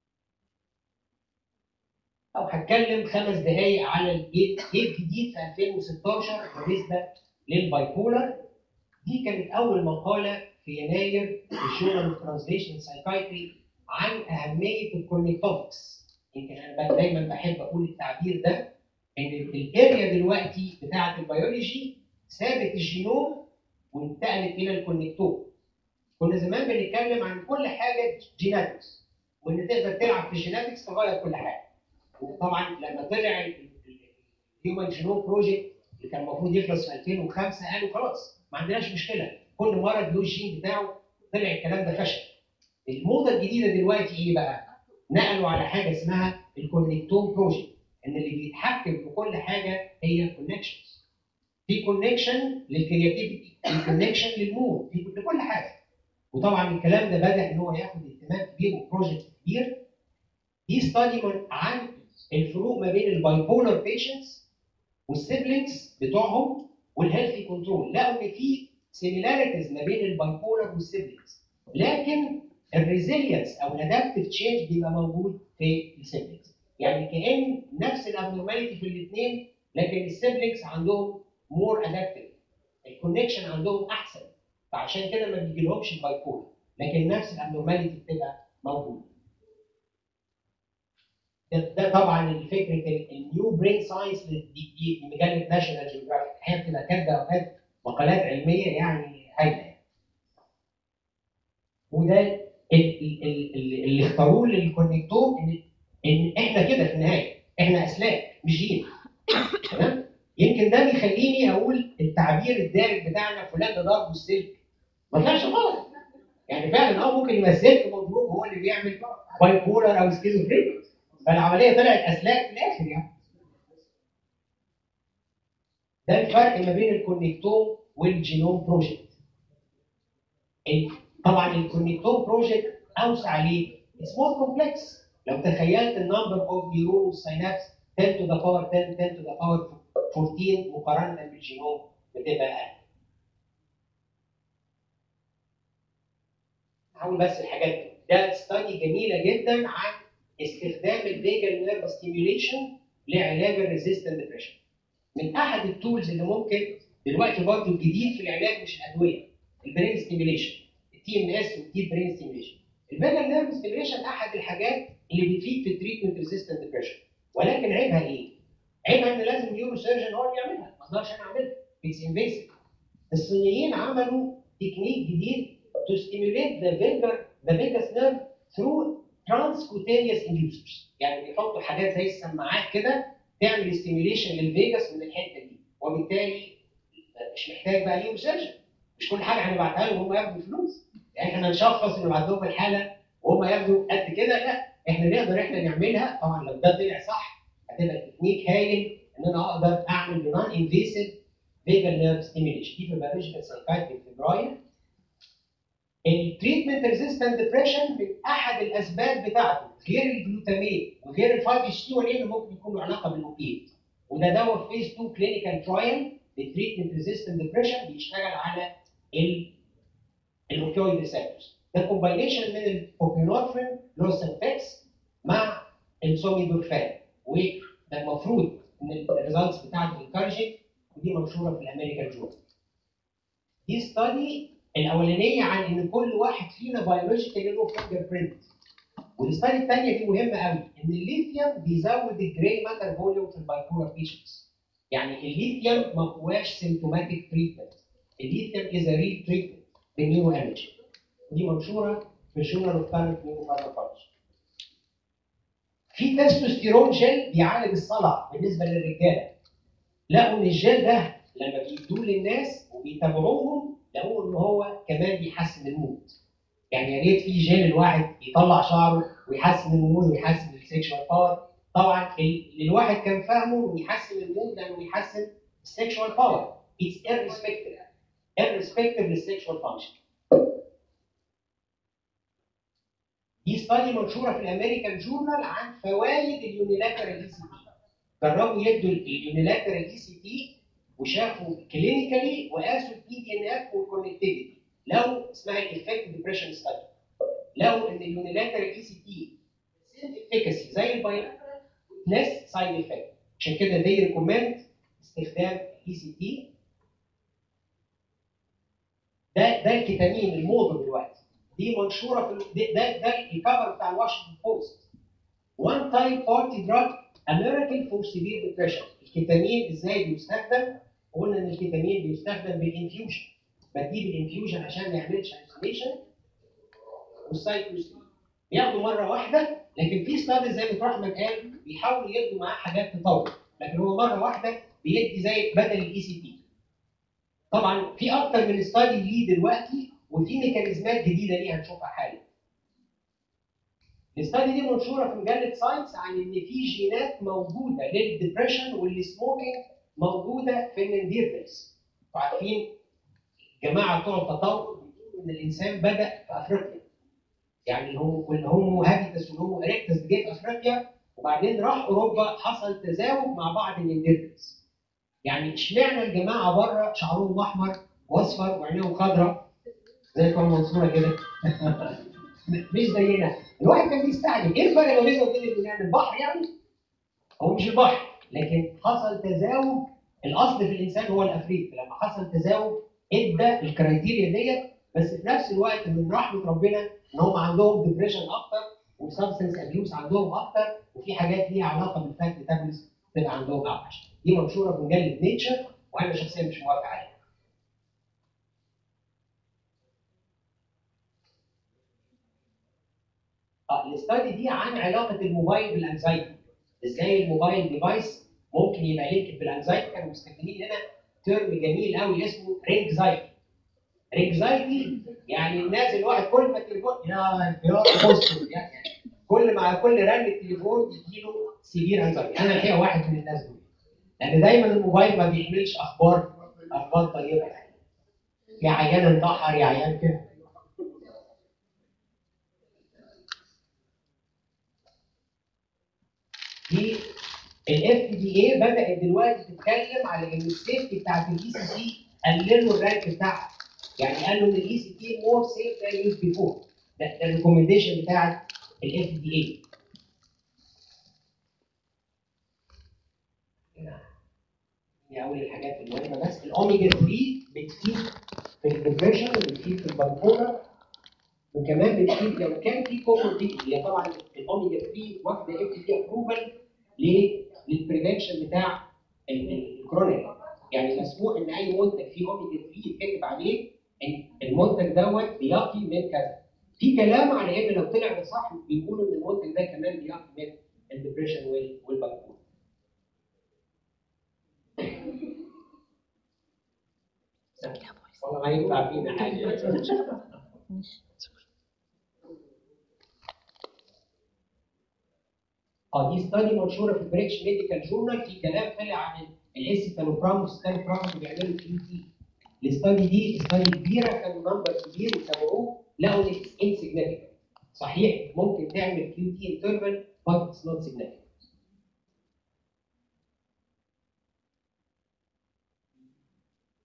او هتكلم خمس دقائق على ايه الجديد في 2016 بالنسبه للبايبولر دي كانت اول مقاله في يناير في الجورنال اوف ترانسليشن سايكايتري عن اهميه الكونكتوفكس يمكن انا دايما بحب اقول التعبير ده ان الاريا دلوقتي بتاعه البيولوجي سابت الجينوم وانتقلت الى الكونكتوم كنا زمان بنتكلم عن كل حاجه جيناتكس وان تقدر تلعب في الجيناتكس تغير كل حاجه وطبعا لما طلع الهيومن جينوم بروجكت اللي كان المفروض يخلص في 2005 قالوا خلاص ما عندناش مشكله كل مرض له الجين بتاعه طلع الكلام ده فشل الموضه الجديده دلوقتي ايه بقى؟ نقلوا على حاجه اسمها الكونكتوم بروجكت ان اللي بيتحكم في كل حاجه هي كونكشنز في كونكشن للكرياتيفيتي في كونكشن للمود في لكل حاجه وطبعا الكلام ده بدا ان هو ياخد اهتمام كبير وبروجكت كبير دي ستادي عن الفروق ما بين البايبولر بيشنتس والسيبلينجز بتوعهم والهيلثي كنترول لقوا ان في سيميلاريتيز ما بين البايبولر والسيبلينجز لكن الريزيلينس او الادابتيف تشينج بيبقى موجود في السيبلينجز يعني كان نفس الابنورماليتي في الاثنين لكن السيبلينجز عندهم مور ادابتيف الكونكشن عندهم احسن فعشان كده ما بيجيلهمش البايبولر لكن نفس الابنورماليتي بتبقى موجوده ده طبعا فكره النيو برين ساينس دي مجله ناشونال جيوغرافيك الحقيقه بتبقى كاتبه اوقات مقالات علميه يعني هايله وده اللي اختاروه للكونكتوم ان ان احنا كده في النهايه احنا اسلاك مش جين تمام يمكن ده بيخليني اقول التعبير الدارج بتاعنا فلان ده ضربه السلك ما طلعش غلط يعني فعلا اه ممكن يبقى السلك مضروب هو اللي بيعمل باي بولر او سكيزوفرينيك فالعمليه طلعت اسلاك في الاخر يعني ده الفرق ما بين الكونكتوم والجينوم بروجكت طبعا الكونكتوم بروجكت اوسع ليه؟ اتس مور كومبلكس لو تخيلت النمبر اوف نيورون ساينابس 10 تو ذا باور 10 10 تو ذا باور 14 مقارنه بالجينوم بتبقى اقل هقول بس الحاجات دي ده ستادي جميله جدا عن استخدام الفيجل نيرف ستيميوليشن لعلاج الريزيستنت ديبريشن من احد التولز اللي ممكن دلوقتي برضه الجديد في العلاج مش الادويه البرين ستيميوليشن التي ام اس والديب برين ستيميوليشن الفيجل نيرف ستيميوليشن احد الحاجات اللي بتفيد في التريتمنت ريزيستنت ديبريشن ولكن عيبها ايه؟ عيبها ان لازم النيورو سيرجن هو اللي يعملها ما اقدرش انا اعملها اتس انفيسيف الصينيين عملوا تكنيك جديد to stimulate the vagus the vagus nerve through transcutaneous inducers يعني بيحطوا حاجات زي السماعات كده تعمل ستيميوليشن للفيجاس من الحته دي وبالتالي مش محتاج بقى نيورو سيرجن مش كل حاجه هنبعتها لهم وهم ياخدوا فلوس يعني احنا نشخص نبعت لهم الحاله وهم ياخدوا قد كده لا احنا نقدر احنا نعملها طبعا لو ده طلع صح هتبقى تكنيك هايل ان انا اقدر اعمل نون انفيسيف فيجال نيرف ستيميوليشن دي في البيولوجيكال سايكايتري في فبراير التريتمنت ريزيستنت ديبريشن من احد الاسباب بتاعته غير الجلوتامين وغير ال 5 اتش تي 1 اللي ممكن يكون له علاقه بالاوبيد وده دواء فيز 2 كلينيكال ترايل للتريتمنت ريزيستنت ديبريشن بيشتغل على ال الاوبيويد ريسبتورز ده كومباينيشن من الاوبينورفين اللي هو السنتكس مع السوميدورفان وده المفروض ان الريزلتس بتاعته انكارجنج ودي منشوره في الامريكان جورنال دي ستادي الاولانيه عن ان كل واحد فينا بيولوجيكال له فينجر برنت والستادي الثانيه دي مهمه قوي ان الليثيوم بيزود الجراي ماتر فوليوم في البايبولار بيشنتس يعني الليثيوم ما هواش سيمتوماتيك تريتمنت الليثيوم از ريل تريتمنت بالنيورو انرجي ودي منشوره في جورنال اوف كارنت نيورو فارماكولوجي في تستوستيرون جل بيعالج الصلع بالنسبه للرجاله لقوا ان الجل ده لما بيدوه للناس وبيتابعوهم لقوا ان هو كمان بيحسن المود يعني يا ريت في جيل الواحد يطلع شعره ويحسن المود ويحسن السكشوال باور طبعا اللي الواحد كان فاهمه انه يحسن المود لانه يحسن السكشوال باور اتس irrespective irrespective للسكشوال فانكشن دي ستادي منشوره في الامريكان جورنال عن فوائد اليونيلاترال اي سي تي جربوا يدوا اليونيلاترال اي سي تي وشافوا كلينيكالي وقاسوا البي دي ان اف والكونكتيفيتي لو اسمها الافكت ديبريشن ستادي لو ان اليونيلاترال اي سي تي سيم افيكاسي زي البايلاترال ليس سايد افكت عشان كده دي ريكومند استخدام الاي سي تي ده ده الكتامين الموضه دلوقتي دي منشوره في ال- ده ده الكفر بتاع الواشنطن بوست وان تايم بارتي دراج امريكان فور سيفير ديبريشن الكتامين ازاي بيستخدم؟ قلنا ان الكتامين بيستخدم بالانفيوجن بديه بالانفيوجن عشان ما يعملش انفلاميشن والسايكلوسين بياخدوا مره واحده لكن في ستادي زي ما دكتور احمد قال بيحاولوا يدوا معاه حاجات تطور لكن هو مره واحده بيدي زي بدل الاي سي تي طبعا في اكتر من ستادي ليه دلوقتي وفي ميكانيزمات جديده ليه هنشوفها حالا الستادي دي منشوره في مجله ساينس عن ان في جينات موجوده للدبريشن والسموكينج موجوده في المنديبلز عارفين جماعه بتوع التطور بيقولوا ان الانسان بدا في افريقيا يعني الهومو الهومو هابيتس والهومو اريكتس جه في افريقيا وبعدين راح اوروبا حصل تزاوج مع بعض المنديبلز يعني اشمعنى الجماعه بره شعرهم احمر واصفر وعينيهم خضراء زي كل منصوره كده مش زينا الواحد كان بيستعجب ايه الفرق ما بيننا وبين اليونان البحر يعني هو مش البحر لكن حصل تزاوج الاصل في الانسان هو الافريقي لما حصل تزاوج ادى الكرايتيريا ديت بس في نفس الوقت من رحمه ربنا ان هم عندهم ديبريشن اكتر وسبستنس ابيوز عندهم اكتر وفي حاجات ليها علاقه بالفات ميتابوليزم تبقى عندهم اوحش دي منشوره في مجله نيتشر وانا شخصيا مش موافق عليها اه الاستادي دي عن علاقه الموبايل بالانزايتي ازاي الموبايل ديفايس ممكن يبقى لينك بالانزايتي كانوا مستخدمين هنا ترم جميل قوي اسمه رينجزايتي رينجزايتي يعني الناس الواحد كل ما التليفون يا يا بص يعني كل ما كل رن التليفون يجي له سيفير انزايتي انا الحقيقه واحد من الناس دول لان دايما الموبايل ما بيحملش اخبار اخبار طيبه يعني يا عيان انتحر يا عيان كده دي الاف دي اي بدات دلوقتي تتكلم على ان السيفتي بتاعت الاي سي تي قللوا الرانك بتاعها يعني قالوا ان الاي سي تي مور سيف ذان يوز بيفور ده ده الريكومنديشن بتاعت الاف دي اي دي اول الحاجات المهمه بس الاوميجا 3 بتفيد في الديبريشن وبتفيد في البايبولر وكمان بتفيد لو كان في كوموربيدي هي طبعا الاوميجا 3 واخده اف دي ابروفال ليه؟ للبريفنشن بتاع الكرونيك يعني مسموح ان اي منتج فيه اوميجا 3 يتكتب عليه ان المنتج دوت بيقي من كذا في كلام على ان لو طلع ده صح بيقولوا ان المنتج ده كمان بيقي من الدبريشن والبايبولر والله ما ينفع فينا حاجه اه دي ستادي منشوره في بريتش ميديكال جورنال في كلام طلع عن الاسيتالوبرام والستانوبرام اللي بيعملوا كيو تي الاستادي دي استادي كبيره كان نمبر كبير وتابعوه لقوا ان اتس انسيجنيفيكانت صحيح ممكن تعمل كيو تي انترفال but it's not significant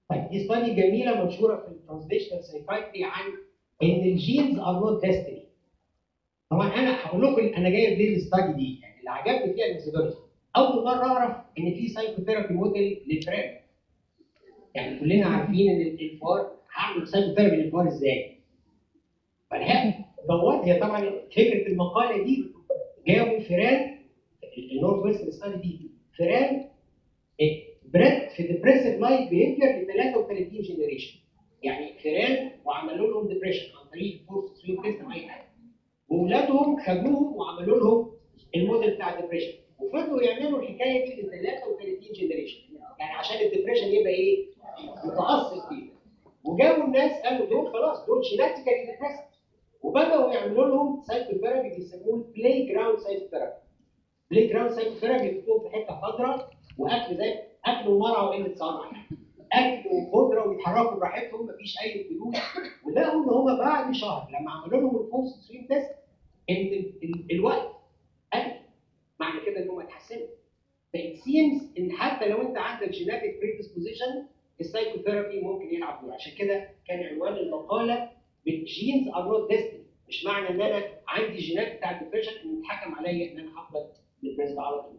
طيب دي ستادي جميله منشوره في الترانسليشنال سايكايتري عن ان الجينز ار نوت ديستني طبعا انا هقول لكم انا جايب ليه الستادي دي يعني اللي عجبني فيها الميثودولوجي اول مره اعرف ان في سايكوثيرابي موديل للفئران يعني كلنا عارفين ان الفار هعمل سايكوثيرابي للفار ازاي فالحقيقه دورت هي طبعا فكره المقاله دي جابوا فئران النورث ويست ستادي دي فئران بريد في ديبريسيف لايف بيهيفير ل 33 جنريشن يعني فئران وعملوا لهم ديبريشن عن طريق فورس سويم تيست او اي حاجه واولادهم خدوهم وعملوا لهم الموديل بتاع الديبريشن وفضلوا يعملوا الحكايه دي ل 33 جنريشن يعني عشان الديبريشن يبقى ايه؟ متاثر فيه وجابوا الناس قالوا دول خلاص دول جيناتيكالي ديبريسد وبداوا يعملوا لهم سايكوثيرابي بيسموه البلاي جراوند سايكوثيرابي بلاي جراوند سايكوثيرابي بيكون في حته خضراء واكل زي اكل ومرع وقله صنع اكل وخضره ويتحركوا براحتهم مفيش اي قيود ولقوا ان هم بعد شهر لما عملوا لهم الفولس سويم تيست ان ال- ال- الوقت قل معنى كده ان هم اتحسنوا فإت سيمز ان حتى لو انت عندك جيناتيك بريدisposition السايكوثيرابي ممكن يلعب دور عشان كده كان عنوان المقاله بالجينز ار نوت ديستني مش معنى ان انا عندي جينات بتاع الديبريشن ان يتحكم عليا ان انا هفضل ديبريسد على طول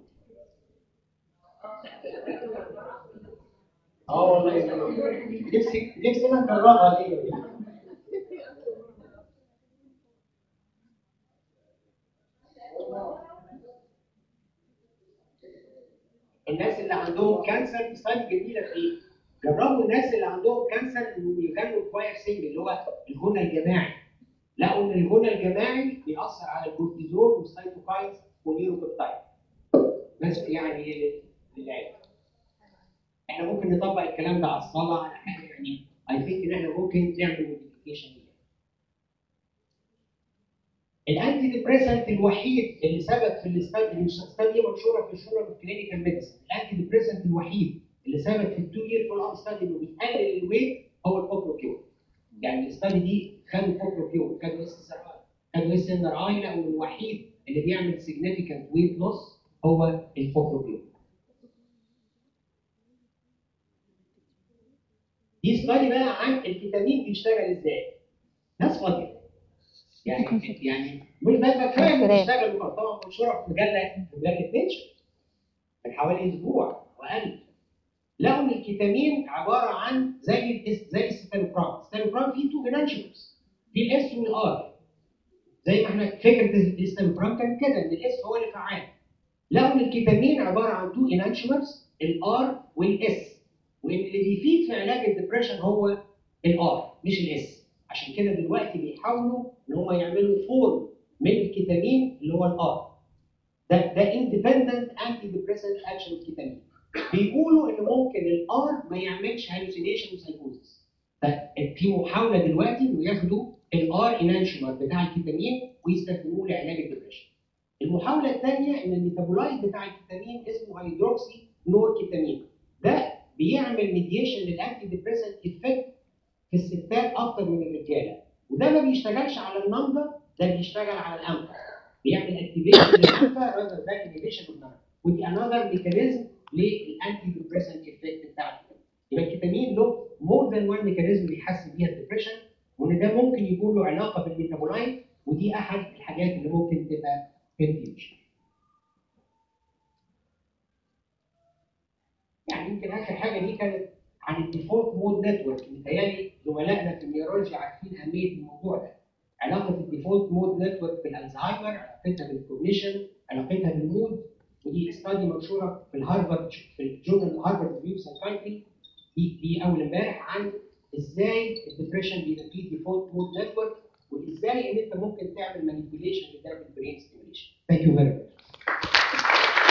اه والله نفسي نفسي انا اجربها ليه الناس اللي عندهم كانسر ستادي جميله في ايه؟ جربوا الناس اللي عندهم كانسر انهم يغنوا كواير سينج اللي هو الغنى الجماعي لقوا ان الغنى الجماعي بيأثر على الكورتيزول والسيتوكاينز والنيوروبيبتايد بس يعني للعلم احنا ممكن نطبق الكلام ده على الصلاه على حاجه يعني اي ثينك ان احنا ممكن نعمل موديفيكيشن ليها الانتي ديبريسنت الوحيد اللي ثبت في الاستادي الاستادي منشوره في الجورنال اوف كلينيكال ميديسن الانتي ديبريسنت الوحيد اللي ثبت في التو يير فول اب ستادي انه بيقلل الويت هو البوبروكيور يعني الاستادي دي خدوا بوبروكيور خدوا اس ار اي خدوا اس ان ار اي لقوا الوحيد اللي بيعمل سيجنيفيكانت ويت لوس هو البوبروكيور دي ستادي بقى عن الفيتامين بيشتغل ازاي ناس فاضيه يعني يعني مش بس كفايه انه بيشتغل طبعا منشوره في مجله في مجله نيتشر من حوالي اسبوع واقل لقوا ان الكيتامين عباره عن زي الاس زي الستانوبرام الستانوبرام فيه تو انانشيومز في الاس والار زي ما احنا فكره الستانوبرام كان كده ان الاس هو اللي فعال لقوا ان الكيتامين عباره عن تو انانشيومز الار والاس وان اللي بيفيد في علاج الدبريشن هو الار مش الاس عشان كده دلوقتي بيحاولوا ان هم يعملوا فورم من الكيتامين اللي هو الار ده ده اندبندنت انتي ديبريسنت اكشن الكيتامين بيقولوا ان ممكن الار ما يعملش هالوسينيشن وسايكوزس ففي محاوله دلوقتي انه ياخدوا الار انانشومر بتاع الكيتامين ويستخدموه لعلاج الدبريشن المحاوله الثانيه ان الميتابولايت بتاع الكيتامين اسمه هيدروكسي نور كيتامين ده بيعمل ميديشن للانتي ديبريسنت افكت في الستات اكتر من الرجاله وده ما بيشتغلش على النمبر ده بيشتغل على الانفا بيعمل اكتيفيشن للانفا راذر ذان انهبيشن اوف ودي انذر ميكانيزم للانتي ديبريسنت افكت بتاع الكيتامين يبقى الكيتامين له مور ذان وان ميكانيزم بيحسن بيها الدبريشن وان ده ممكن يكون له علاقه بالميتابولايت ودي احد الحاجات اللي ممكن تبقى في الفيوتشر يعني يمكن اخر حاجه دي كانت عن الديفولت مود نتورك متهيألي زملائنا في النيورولوجي عارفين اهميه الموضوع ده علاقه الديفولت مود نتورك بالالزهايمر علاقتها بالكوجنيشن علاقتها بالمود ودي استادي منشوره في الهارفارد في الجورنال هارفارد ريفيو سايكايتري دي دي اول امبارح عن ازاي الدبريشن بيبقى فيه ديفولت مود نتورك وازاي ان انت ممكن تعمل مانيبيوليشن لده بالبرين ستيميوليشن ثانك يو فيري ماتش